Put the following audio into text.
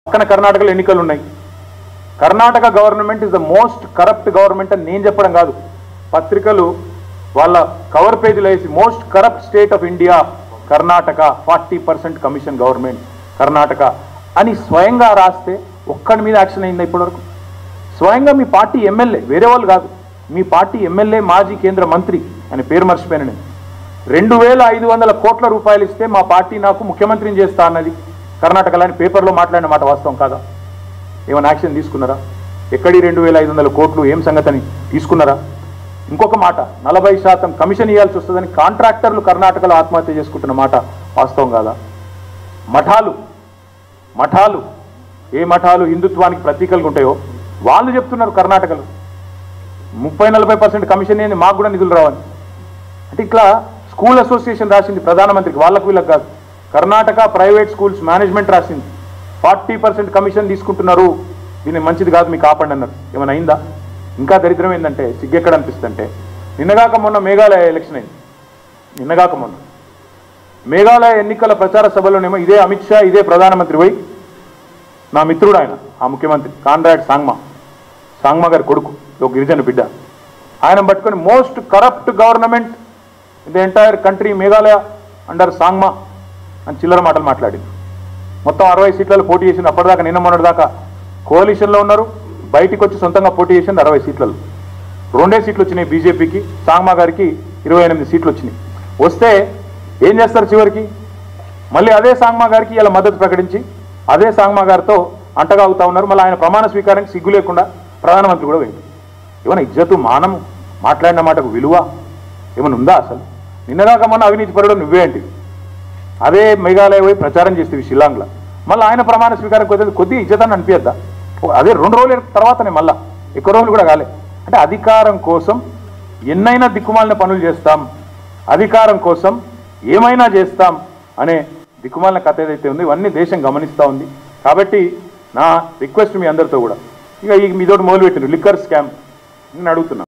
పక్కన కర్ణాటకలో ఎన్నికలు ఉన్నాయి Karnataka government is the most corrupt government అని నేను చెప్పడం కాదు పత్రికలు వాళ్ళ కవర్ పేజీలో వేసి most corrupt state of India Karnataka forty percent commission government Karnataka అని స్వయంగా రాస్తే ఒక్కడి మీద యాక్షన్ అయిందా ఇప్పటివరకు స్వయంగా మీ పార్టీ ఎమ్మెల్యే వేరే వాళ్ళు కాదు మీ పార్టీ ఎమ్మెల్యే మాజీ కేంద్ర మంత్రి అని పేరు మర్చిపోయాను నేను రెండు వేల ఐదు వందల కోట్ల రూపాయలు ఇస్తే మా పార్టీ నాకు ముఖ్యమంత్రిని చేస్తా అన్నది కర్ణాటకలో అని పేపర్లో మాట్లాడిన మాట వాస్తవం కాదా ఏమైనా యాక్షన్ తీసుకున్నారా ఎక్కడి రెండు వేల ఐదు వందల కోట్లు ఏం సంగతని తీసుకున్నారా ఇంకొక మాట నలభై శాతం కమిషన్ ఇవ్వాల్సి వస్తుందని కాంట్రాక్టర్లు కర్ణాటకలో ఆత్మహత్య చేసుకుంటున్న మాట వాస్తవం కాదా మఠాలు మఠాలు ఏ మఠాలు హిందుత్వానికి ప్రతీకలుగా ఉంటాయో వాళ్ళు చెప్తున్నారు కర్ణాటకలో ముప్పై నలభై పర్సెంట్ కమిషన్ ఏంది మాకు కూడా నిధులు రావని అంటే ఇట్లా స్కూల్ అసోసియేషన్ రాసింది ప్రధానమంత్రికి వాళ్ళకు వీళ్ళకి కాదు కర్ణాటక ప్రైవేట్ స్కూల్స్ మేనేజ్మెంట్ రాసింది ఫార్టీ పర్సెంట్ కమిషన్ తీసుకుంటున్నారు దీన్ని మంచిది కాదు మీకు ఆపండి అన్నారు ఏమైనా అయిందా ఇంకా దరిద్రం ఏంటంటే సిగ్గెక్కడ అనిపిస్తుందంటే నిన్నగాక మొన్న మేఘాలయ ఎలక్షన్ అయింది నిన్నగాక మొన్న మేఘాలయ ఎన్నికల ప్రచార సభలోనేమో ఇదే అమిత్ షా ఇదే ప్రధానమంత్రి పోయి నా మిత్రుడు ఆయన ఆ ముఖ్యమంత్రి కాన్రాడ్ సాంగ్మా సాంగ్మా గారి కొడుకు ఒక గిరిజన బిడ్డ ఆయన పట్టుకొని most corrupt government in the entire country Meghalaya under Sangma అని చిల్లర మాటలు మాట్లాడింది మొత్తం అరవై సీట్లలో పోటీ చేసింది అప్పటిదాకా నిన్న మొన్నటి దాకా కోalition లో ఉన్నారు బయటికి వచ్చి సొంతంగా పోటీ చేసింది అరవై సీట్లలో రెండే సీట్లు వచ్చినాయి బీజేపీకి సాంగ్మా గారికి ఇరవై ఎనిమిది సీట్లు వచ్చినాయి వస్తే ఏం చేస్తారు చివరికి మళ్ళీ అదే సాంగ్మా గారికి ఇలా మద్దతు ప్రకటించి అదే సాంగ్మా గారితో అంటగా అవుతా ఉన్నారు మళ్ళీ ఆయన ప్రమాణ స్వీకారానికి సిగ్గు లేకుండా ప్రధానమంత్రి కూడా పోయింది ఏమైనా ఇజ్జతు మానము మాట్లాడిన మాటకు విలువ ఏమైనా ఉందా అసలు నిన్నదాకా మొన్న అవినీతి పరుడు నువ్వే అంటే అదే మేఘాలయ పోయి ప్రచారం చేస్తేవి షిల్లాంగ్లో మళ్ళీ ఆయన ప్రమాణ స్వీకారం కొద్ది కొద్దిగా ఇజ్జతాన్ని అనిపించద్దా అదే రెండు రోజుల తర్వాతనే మళ్ళా ఎక్కువ రోజులు కూడా కాలే అంటే అధికారం కోసం ఎన్నైనా దిక్కుమాలిన పనులు చేస్తాం అధికారం కోసం ఏమైనా చేస్తాం అనే దిక్కుమాలిన కథ ఏదైతే ఉందో ఇవన్నీ దేశం గమనిస్తూ ఉంది కాబట్టి నా రిక్వెస్ట్ మీ అందరితో కూడా ఇక ఈ మీతోటి మొదలుపెట్టిండ్రు లిక్కర్ స్కామ్ నేను అడుగుతున్నా